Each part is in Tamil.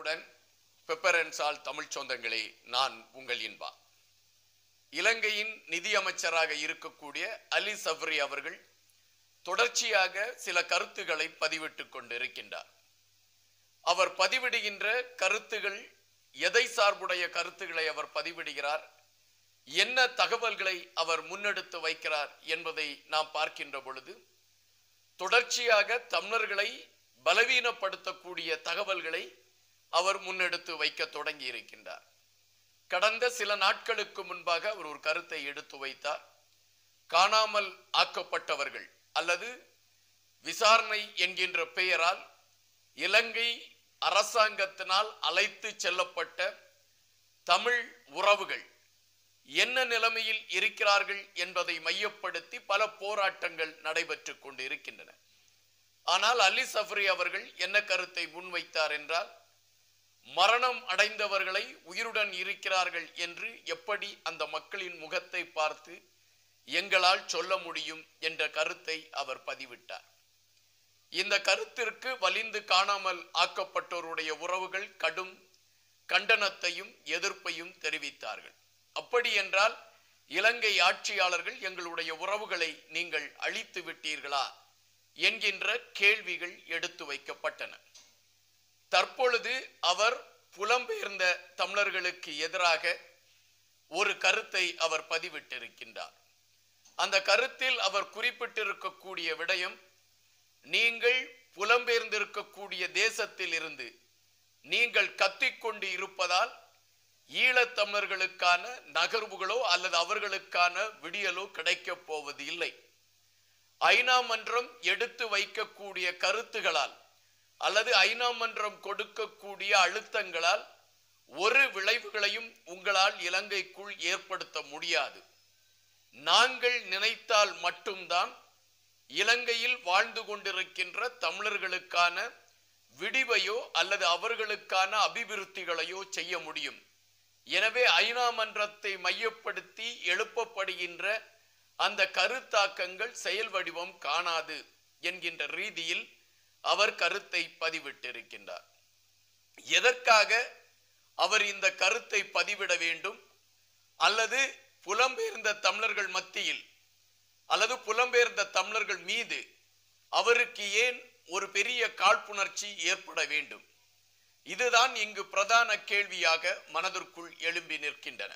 வணக்கமுடன் பெப்பரன்சால் தமிழ் சொந்தங்களே நான் உங்கள் இன்பா இலங்கையின் நிதியமைச்சராக இருக்கக்கூடிய அலி சஃப்ரி அவர்கள் தொடர்ச்சியாக சில கருத்துக்களை பதிவிட்டுக் கொண்டிருக்கின்றார் அவர் பதிவிடுகின்ற கருத்துகள் எதை சார்புடைய கருத்துக்களை அவர் பதிவிடுகிறார் என்ன தகவல்களை அவர் முன்னெடுத்து வைக்கிறார் என்பதை நாம் பார்க்கின்ற பொழுது தொடர்ச்சியாக தமிழர்களை பலவீனப்படுத்தக்கூடிய தகவல்களை அவர் முன்னெடுத்து வைக்க தொடங்கி இருக்கின்றார் கடந்த சில நாட்களுக்கு முன்பாக அவர் ஒரு கருத்தை எடுத்து வைத்தார் காணாமல் ஆக்கப்பட்டவர்கள் அல்லது விசாரணை என்கின்ற பெயரால் இலங்கை அரசாங்கத்தினால் அழைத்து செல்லப்பட்ட தமிழ் உறவுகள் என்ன நிலைமையில் இருக்கிறார்கள் என்பதை மையப்படுத்தி பல போராட்டங்கள் நடைபெற்றுக் கொண்டு இருக்கின்றன ஆனால் அலி சஃப்ரி அவர்கள் என்ன கருத்தை முன்வைத்தார் என்றால் மரணம் அடைந்தவர்களை உயிருடன் இருக்கிறார்கள் என்று எப்படி அந்த மக்களின் முகத்தை பார்த்து எங்களால் சொல்ல முடியும் என்ற கருத்தை அவர் பதிவிட்டார் இந்த கருத்திற்கு வலிந்து காணாமல் ஆக்கப்பட்டோருடைய உறவுகள் கடும் கண்டனத்தையும் எதிர்ப்பையும் தெரிவித்தார்கள் அப்படி என்றால் இலங்கை ஆட்சியாளர்கள் எங்களுடைய உறவுகளை நீங்கள் அழித்து விட்டீர்களா என்கின்ற கேள்விகள் எடுத்து வைக்கப்பட்டன தற்பொழுது அவர் புலம்பெயர்ந்த தமிழர்களுக்கு எதிராக ஒரு கருத்தை அவர் பதிவிட்டிருக்கின்றார் அந்த கருத்தில் அவர் குறிப்பிட்டிருக்கக்கூடிய விடயம் நீங்கள் புலம்பெயர்ந்திருக்கக்கூடிய தேசத்தில் இருந்து நீங்கள் கத்திக்கொண்டு இருப்பதால் ஈழத் தமிழர்களுக்கான நகர்வுகளோ அல்லது அவர்களுக்கான விடியலோ கிடைக்கப் போவது இல்லை ஐநா மன்றம் எடுத்து வைக்கக்கூடிய கருத்துகளால் அல்லது ஐநா மன்றம் கொடுக்கக்கூடிய அழுத்தங்களால் ஒரு விளைவுகளையும் உங்களால் இலங்கைக்குள் ஏற்படுத்த முடியாது நாங்கள் நினைத்தால் மட்டும்தான் இலங்கையில் வாழ்ந்து கொண்டிருக்கின்ற தமிழர்களுக்கான விடிவையோ அல்லது அவர்களுக்கான அபிவிருத்திகளையோ செய்ய முடியும் எனவே ஐநா மன்றத்தை மையப்படுத்தி எழுப்பப்படுகின்ற அந்த கருத்தாக்கங்கள் செயல் வடிவம் காணாது என்கின்ற ரீதியில் அவர் கருத்தை பதிவிட்டிருக்கின்றார் எதற்காக அவர் இந்த கருத்தை பதிவிட வேண்டும் அல்லது புலம்பெயர்ந்த தமிழர்கள் மத்தியில் அல்லது புலம்பெயர்ந்த தமிழர்கள் மீது அவருக்கு ஏன் ஒரு பெரிய காழ்ப்புணர்ச்சி ஏற்பட வேண்டும் இதுதான் இங்கு பிரதான கேள்வியாக மனதிற்குள் எழும்பி நிற்கின்றன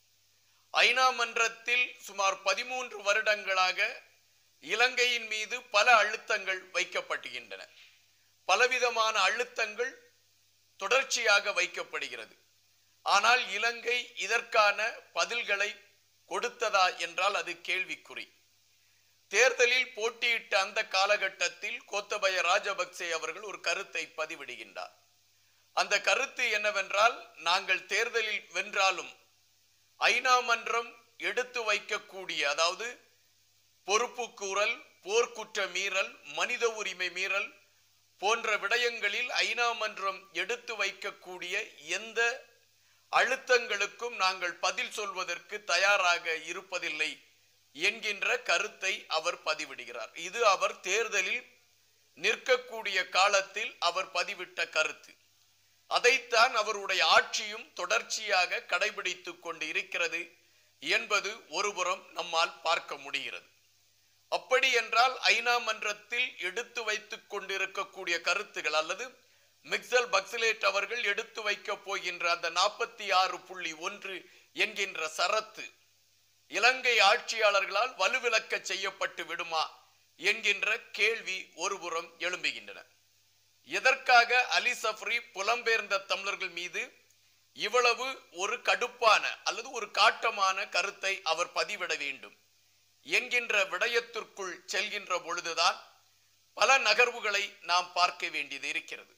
ஐநா மன்றத்தில் சுமார் பதிமூன்று வருடங்களாக இலங்கையின் மீது பல அழுத்தங்கள் வைக்கப்படுகின்றன பலவிதமான அழுத்தங்கள் தொடர்ச்சியாக வைக்கப்படுகிறது ஆனால் இலங்கை இதற்கான பதில்களை கொடுத்ததா என்றால் அது கேள்விக்குறி தேர்தலில் போட்டியிட்ட அந்த காலகட்டத்தில் கோத்தபய ராஜபக்சே அவர்கள் ஒரு கருத்தை பதிவிடுகின்றார் அந்த கருத்து என்னவென்றால் நாங்கள் தேர்தலில் வென்றாலும் ஐநா மன்றம் எடுத்து வைக்கக்கூடிய அதாவது பொறுப்பு கூறல் போர்க்குற்ற மீறல் மனித உரிமை மீறல் போன்ற விடயங்களில் ஐநா மன்றம் எடுத்து வைக்கக்கூடிய எந்த அழுத்தங்களுக்கும் நாங்கள் பதில் சொல்வதற்கு தயாராக இருப்பதில்லை என்கின்ற கருத்தை அவர் பதிவிடுகிறார் இது அவர் தேர்தலில் நிற்கக்கூடிய காலத்தில் அவர் பதிவிட்ட கருத்து அதைத்தான் அவருடைய ஆட்சியும் தொடர்ச்சியாக கடைபிடித்துக் கொண்டு இருக்கிறது என்பது ஒருபுறம் நம்மால் பார்க்க முடிகிறது அப்படி என்றால் ஐநா மன்றத்தில் எடுத்து வைத்துக் கொண்டிருக்கக்கூடிய கருத்துகள் அல்லது மிக்சல் பக்சிலேட் அவர்கள் எடுத்து வைக்க போகின்ற அந்த நாற்பத்தி ஆறு புள்ளி ஒன்று என்கின்ற சரத்து இலங்கை ஆட்சியாளர்களால் வலுவிலக்க செய்யப்பட்டு விடுமா என்கின்ற கேள்வி ஒருபுறம் எழும்புகின்றன எதற்காக அலி சஃப்ரி புலம்பெயர்ந்த தமிழர்கள் மீது இவ்வளவு ஒரு கடுப்பான அல்லது ஒரு காட்டமான கருத்தை அவர் பதிவிட வேண்டும் என்கின்ற விடயத்திற்குள் செல்கின்ற பொழுதுதான் பல நகர்வுகளை நாம் பார்க்க வேண்டியது இருக்கிறது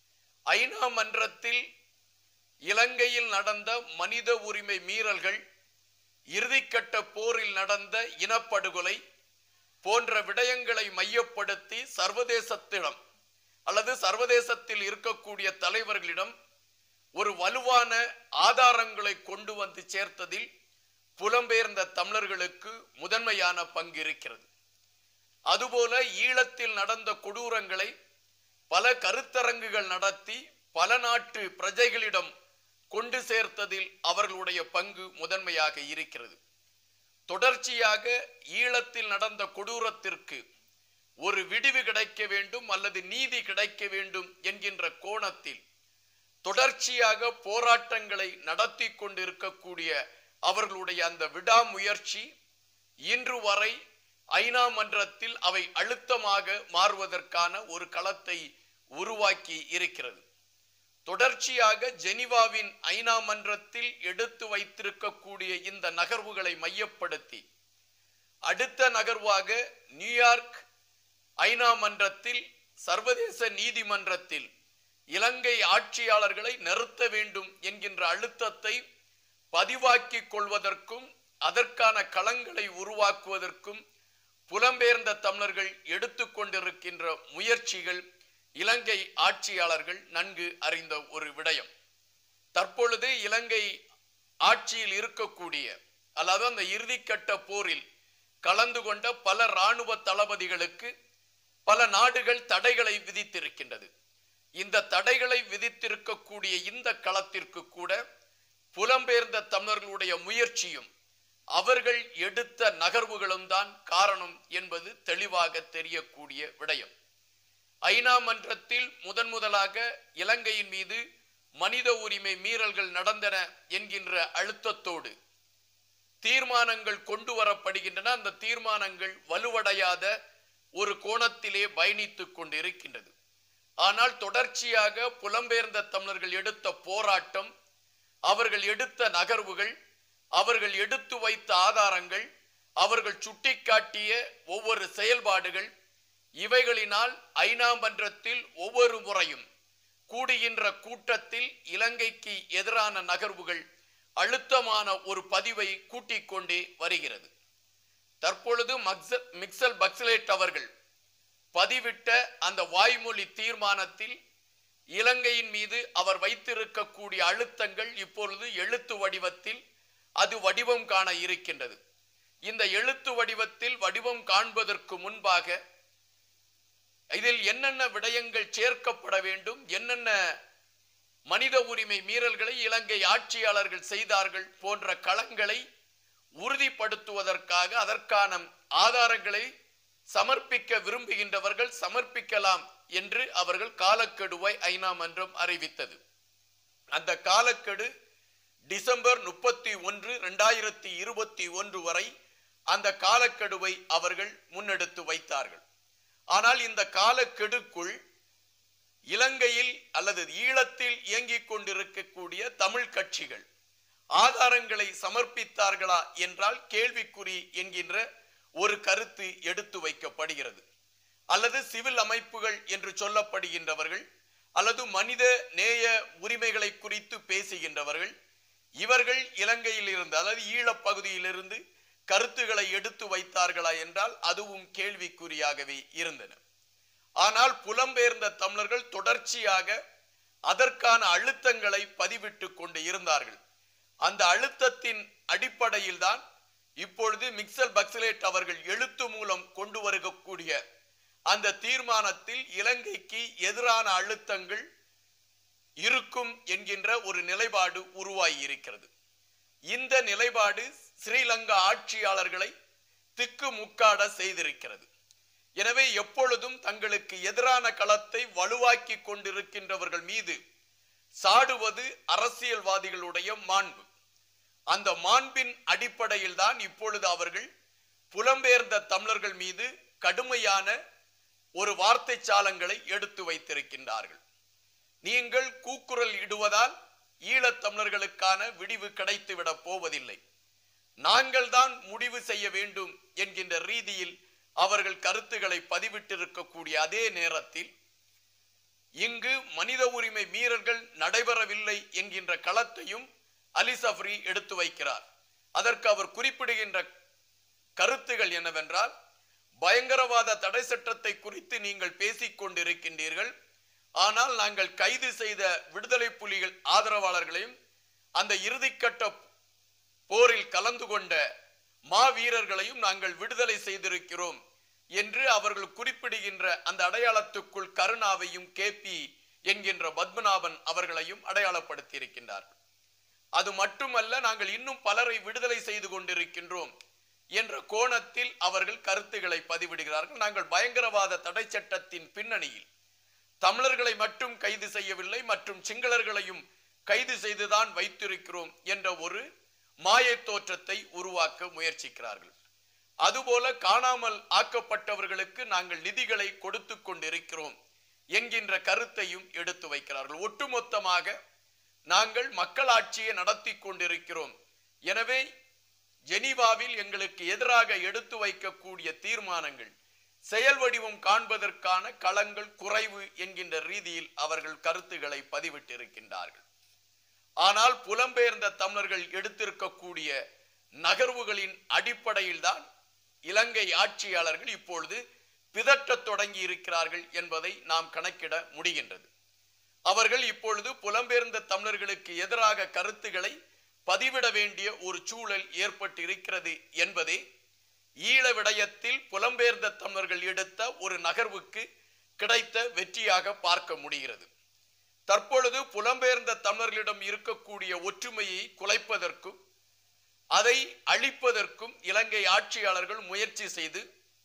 ஐநா மன்றத்தில் இலங்கையில் நடந்த மனித உரிமை மீறல்கள் இறுதிக்கட்ட போரில் நடந்த இனப்படுகொலை போன்ற விடயங்களை மையப்படுத்தி சர்வதேசத்திடம் அல்லது சர்வதேசத்தில் இருக்கக்கூடிய தலைவர்களிடம் ஒரு வலுவான ஆதாரங்களை கொண்டு வந்து சேர்த்ததில் புலம்பெயர்ந்த தமிழர்களுக்கு முதன்மையான பங்கு இருக்கிறது அதுபோல ஈழத்தில் நடந்த கொடூரங்களை பல கருத்தரங்குகள் நடத்தி பல நாட்டு பிரஜைகளிடம் கொண்டு சேர்த்ததில் அவர்களுடைய பங்கு முதன்மையாக இருக்கிறது தொடர்ச்சியாக ஈழத்தில் நடந்த கொடூரத்திற்கு ஒரு விடிவு கிடைக்க வேண்டும் அல்லது நீதி கிடைக்க வேண்டும் என்கின்ற கோணத்தில் தொடர்ச்சியாக போராட்டங்களை நடத்தி கொண்டிருக்கக்கூடிய அவர்களுடைய அந்த விடாமுயற்சி இன்று வரை ஐநா மன்றத்தில் அவை அழுத்தமாக மாறுவதற்கான ஒரு களத்தை உருவாக்கி இருக்கிறது தொடர்ச்சியாக ஜெனிவாவின் ஐநா மன்றத்தில் எடுத்து வைத்திருக்கக்கூடிய இந்த நகர்வுகளை மையப்படுத்தி அடுத்த நகர்வாக நியூயார்க் ஐநா மன்றத்தில் சர்வதேச நீதிமன்றத்தில் இலங்கை ஆட்சியாளர்களை நிறுத்த வேண்டும் என்கின்ற அழுத்தத்தை பதிவாக்கிக் கொள்வதற்கும் அதற்கான களங்களை உருவாக்குவதற்கும் புலம்பெயர்ந்த தமிழர்கள் எடுத்துக்கொண்டிருக்கின்ற முயற்சிகள் இலங்கை ஆட்சியாளர்கள் நன்கு அறிந்த ஒரு விடயம் தற்பொழுது இலங்கை ஆட்சியில் இருக்கக்கூடிய அதாவது அந்த இறுதிக்கட்ட போரில் கலந்து கொண்ட பல இராணுவ தளபதிகளுக்கு பல நாடுகள் தடைகளை விதித்திருக்கின்றது இந்த தடைகளை விதித்திருக்கக்கூடிய இந்த களத்திற்கு கூட புலம்பெயர்ந்த தமிழர்களுடைய முயற்சியும் அவர்கள் எடுத்த நகர்வுகளும் தான் காரணம் என்பது தெளிவாக தெரியக்கூடிய விடயம் ஐநா மன்றத்தில் முதன் முதலாக இலங்கையின் மீது மனித உரிமை மீறல்கள் நடந்தன என்கின்ற அழுத்தத்தோடு தீர்மானங்கள் கொண்டு வரப்படுகின்றன அந்த தீர்மானங்கள் வலுவடையாத ஒரு கோணத்திலே பயணித்துக் கொண்டிருக்கின்றது ஆனால் தொடர்ச்சியாக புலம்பெயர்ந்த தமிழர்கள் எடுத்த போராட்டம் அவர்கள் எடுத்த நகர்வுகள் அவர்கள் எடுத்து வைத்த ஆதாரங்கள் அவர்கள் சுட்டிக்காட்டிய ஒவ்வொரு செயல்பாடுகள் இவைகளினால் ஐநா மன்றத்தில் ஒவ்வொரு முறையும் கூடுகின்ற கூட்டத்தில் இலங்கைக்கு எதிரான நகர்வுகள் அழுத்தமான ஒரு பதிவை கூட்டிக் கொண்டே வருகிறது தற்பொழுது மக்ச- மிக்சல் பக்சலேட் அவர்கள் பதிவிட்ட அந்த வாய்மொழி தீர்மானத்தில் இலங்கையின் மீது அவர் வைத்திருக்கக்கூடிய அழுத்தங்கள் இப்பொழுது எழுத்து வடிவத்தில் அது வடிவம் காண இருக்கின்றது இந்த எழுத்து வடிவத்தில் வடிவம் காண்பதற்கு முன்பாக இதில் என்னென்ன விடயங்கள் சேர்க்கப்பட வேண்டும் என்னென்ன மனித உரிமை மீறல்களை இலங்கை ஆட்சியாளர்கள் செய்தார்கள் போன்ற களங்களை உறுதிப்படுத்துவதற்காக அதற்கான ஆதாரங்களை சமர்ப்பிக்க விரும்புகின்றவர்கள் சமர்ப்பிக்கலாம் என்று அவர்கள் காலக்கெடுவை ஐநா மன்றம் அறிவித்தது அந்த காலக்கெடு டிசம்பர் முப்பத்தி ஒன்று ரெண்டாயிரத்தி இருபத்தி ஒன்று வரை அந்த காலக்கெடுவை அவர்கள் முன்னெடுத்து வைத்தார்கள் ஆனால் இந்த காலக்கெடுக்குள் இலங்கையில் அல்லது ஈழத்தில் இயங்கிக் கொண்டிருக்கக்கூடிய தமிழ் கட்சிகள் ஆதாரங்களை சமர்ப்பித்தார்களா என்றால் கேள்விக்குறி என்கின்ற ஒரு கருத்து எடுத்து வைக்கப்படுகிறது அல்லது சிவில் அமைப்புகள் என்று சொல்லப்படுகின்றவர்கள் அல்லது மனித நேய உரிமைகளை குறித்து பேசுகின்றவர்கள் இவர்கள் இலங்கையில் இருந்து அதாவது ஈழப் பகுதியிலிருந்து கருத்துக்களை எடுத்து வைத்தார்களா என்றால் அதுவும் கேள்விக்குறியாகவே இருந்தன ஆனால் புலம்பெயர்ந்த தமிழர்கள் தொடர்ச்சியாக அதற்கான அழுத்தங்களை பதிவிட்டு கொண்டு இருந்தார்கள் அந்த அழுத்தத்தின் அடிப்படையில் தான் இப்பொழுது மிக்சல் பக்சலேட் அவர்கள் எழுத்து மூலம் கொண்டு வரக்கூடிய அந்த தீர்மானத்தில் இலங்கைக்கு எதிரான அழுத்தங்கள் இருக்கும் என்கின்ற ஒரு நிலைப்பாடு உருவாகி இருக்கிறது இந்த நிலைப்பாடு ஸ்ரீலங்கா ஆட்சியாளர்களை திக்கு முக்காட செய்திருக்கிறது எனவே எப்பொழுதும் தங்களுக்கு எதிரான களத்தை வலுவாக்கி கொண்டிருக்கின்றவர்கள் மீது சாடுவது அரசியல்வாதிகளுடைய மாண்பு அந்த மாண்பின் அடிப்படையில் தான் இப்பொழுது அவர்கள் புலம்பெயர்ந்த தமிழர்கள் மீது கடுமையான ஒரு வார்த்தை சாலங்களை எடுத்து வைத்திருக்கின்றார்கள் நீங்கள் கூக்குரல் இடுவதால் ஈழத் தமிழர்களுக்கான விடிவு கிடைத்துவிடப் போவதில்லை நாங்கள் தான் முடிவு செய்ய வேண்டும் என்கின்ற ரீதியில் அவர்கள் கருத்துக்களை பதிவிட்டிருக்கக்கூடிய அதே நேரத்தில் இங்கு மனித உரிமை மீறல்கள் நடைபெறவில்லை என்கின்ற களத்தையும் அலி சஃப்ரி எடுத்து வைக்கிறார் அதற்கு அவர் குறிப்பிடுகின்ற கருத்துகள் என்னவென்றால் பயங்கரவாத தடை சட்டத்தை குறித்து நீங்கள் பேசிக் கொண்டிருக்கின்றீர்கள் ஆனால் நாங்கள் கைது செய்த விடுதலை புலிகள் ஆதரவாளர்களையும் அந்த இறுதிக்கட்ட போரில் கலந்து கொண்ட மாவீரர்களையும் நாங்கள் விடுதலை செய்திருக்கிறோம் என்று அவர்கள் குறிப்பிடுகின்ற அந்த அடையாளத்துக்குள் கருணாவையும் கே பி என்கின்ற பத்மநாபன் அவர்களையும் அடையாளப்படுத்தி இருக்கின்றார்கள் அது மட்டுமல்ல நாங்கள் இன்னும் பலரை விடுதலை செய்து கொண்டிருக்கின்றோம் என்ற கோணத்தில் அவர்கள் கருத்துக்களை பதிவிடுகிறார்கள் நாங்கள் பயங்கரவாத தடை சட்டத்தின் பின்னணியில் தமிழர்களை மட்டும் கைது செய்யவில்லை மற்றும் சிங்களர்களையும் கைது செய்துதான் வைத்திருக்கிறோம் என்ற ஒரு மாயத் தோற்றத்தை உருவாக்க முயற்சிக்கிறார்கள் அதுபோல காணாமல் ஆக்கப்பட்டவர்களுக்கு நாங்கள் நிதிகளை கொடுத்து கொண்டிருக்கிறோம் என்கின்ற கருத்தையும் எடுத்து வைக்கிறார்கள் ஒட்டுமொத்தமாக நாங்கள் மக்களாட்சியை நடத்தி கொண்டிருக்கிறோம் எனவே ஜெனீவாவில் எங்களுக்கு எதிராக எடுத்து வைக்கக்கூடிய தீர்மானங்கள் செயல் வடிவம் காண்பதற்கான களங்கள் குறைவு என்கின்ற ரீதியில் அவர்கள் கருத்துக்களை பதிவிட்டிருக்கின்றார்கள் ஆனால் புலம்பெயர்ந்த தமிழர்கள் எடுத்திருக்கக்கூடிய நகர்வுகளின் அடிப்படையில் தான் இலங்கை ஆட்சியாளர்கள் இப்பொழுது பிதற்றத் தொடங்கி இருக்கிறார்கள் என்பதை நாம் கணக்கிட முடிகின்றது அவர்கள் இப்பொழுது புலம்பெயர்ந்த தமிழர்களுக்கு எதிராக கருத்துக்களை பதிவிட வேண்டிய ஒரு சூழல் ஏற்பட்டு இருக்கிறது என்பதே ஈழ விடயத்தில் புலம்பெயர்ந்த தமிழர்கள் எடுத்த ஒரு நகர்வுக்கு கிடைத்த வெற்றியாக பார்க்க முடிகிறது தற்பொழுது புலம்பெயர்ந்த தமிழர்களிடம் இருக்கக்கூடிய ஒற்றுமையை குலைப்பதற்கும் அதை அழிப்பதற்கும் இலங்கை ஆட்சியாளர்கள் முயற்சி செய்து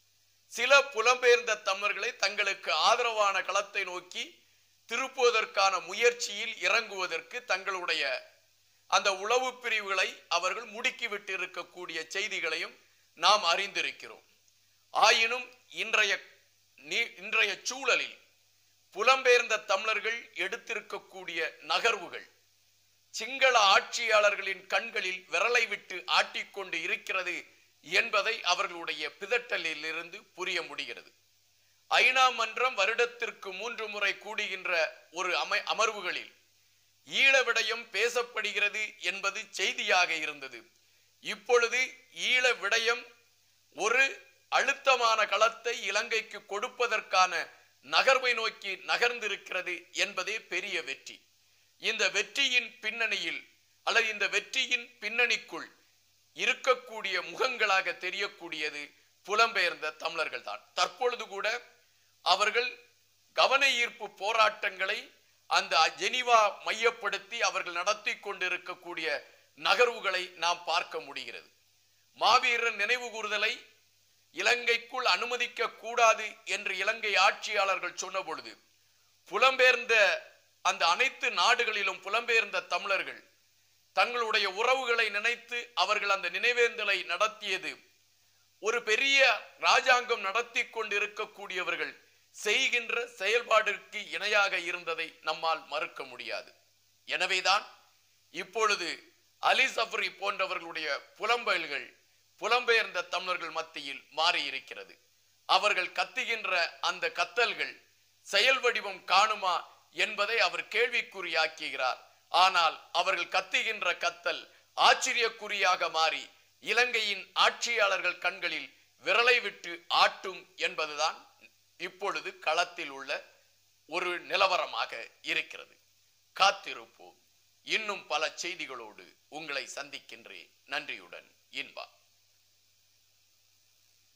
சில புலம்பெயர்ந்த தமிழர்களை தங்களுக்கு ஆதரவான களத்தை நோக்கி திருப்புவதற்கான முயற்சியில் இறங்குவதற்கு தங்களுடைய அந்த உளவு பிரிவுகளை அவர்கள் முடுக்கிவிட்டு இருக்கக்கூடிய செய்திகளையும் நாம் அறிந்திருக்கிறோம் ஆயினும் இன்றைய நீ- இன்றைய சூழலில் புலம்பெயர்ந்த தமிழர்கள் எடுத்திருக்கக்கூடிய நகர்வுகள் சிங்கள ஆட்சியாளர்களின் கண்களில் விரலை விட்டு ஆட்டிக்கொண்டு இருக்கிறது என்பதை அவர்களுடைய பிதட்டலில் இருந்து புரிய முடிகிறது ஐநா மன்றம் வருடத்திற்கு மூன்று முறை கூடுகின்ற ஒரு அமை அமர்வுகளில் ஈழ விடயம் பேசப்படுகிறது என்பது செய்தியாக இருந்தது இப்பொழுது ஈழ விடயம் ஒரு அழுத்தமான களத்தை இலங்கைக்கு கொடுப்பதற்கான நகர்வை நோக்கி நகர்ந்திருக்கிறது என்பதே பெரிய வெற்றி இந்த வெற்றியின் பின்னணியில் அல்லது இந்த வெற்றியின் பின்னணிக்குள் இருக்கக்கூடிய முகங்களாக தெரியக்கூடியது புலம்பெயர்ந்த தமிழர்கள் தான் தற்பொழுது கூட அவர்கள் கவன ஈர்ப்பு போராட்டங்களை அந்த ஜெனீவா மையப்படுத்தி அவர்கள் நடத்தி கொண்டிருக்கக்கூடிய நகர்வுகளை நாம் பார்க்க முடிகிறது மாவீரர் நினைவு கூறுதலை இலங்கைக்குள் அனுமதிக்க கூடாது என்று இலங்கை ஆட்சியாளர்கள் சொன்ன பொழுது புலம்பெயர்ந்த அந்த அனைத்து நாடுகளிலும் புலம்பெயர்ந்த தமிழர்கள் தங்களுடைய உறவுகளை நினைத்து அவர்கள் அந்த நினைவேந்தலை நடத்தியது ஒரு பெரிய ராஜாங்கம் நடத்தி கொண்டிருக்கக்கூடியவர்கள் செய்கின்ற செயல்பாட்டிற்கு இணையாக இருந்ததை நம்மால் மறுக்க முடியாது எனவேதான் இப்பொழுது அலி சஃப்ரி போன்றவர்களுடைய புலம்பெயல்கள் புலம்பெயர்ந்த தமிழர்கள் மத்தியில் மாறி இருக்கிறது அவர்கள் கத்துகின்ற அந்த கத்தல்கள் செயல் வடிவம் காணுமா என்பதை அவர் கேள்விக்குறியாக்குகிறார் ஆனால் அவர்கள் கத்துகின்ற கத்தல் ஆச்சரியக்குறியாக மாறி இலங்கையின் ஆட்சியாளர்கள் கண்களில் விரலை விட்டு ஆட்டும் என்பதுதான் இப்பொழுது களத்தில் உள்ள ஒரு நிலவரமாக இருக்கிறது காத்திருப்போம் இன்னும் பல செய்திகளோடு உங்களை சந்திக்கின்றேன் நன்றியுடன் இன்பா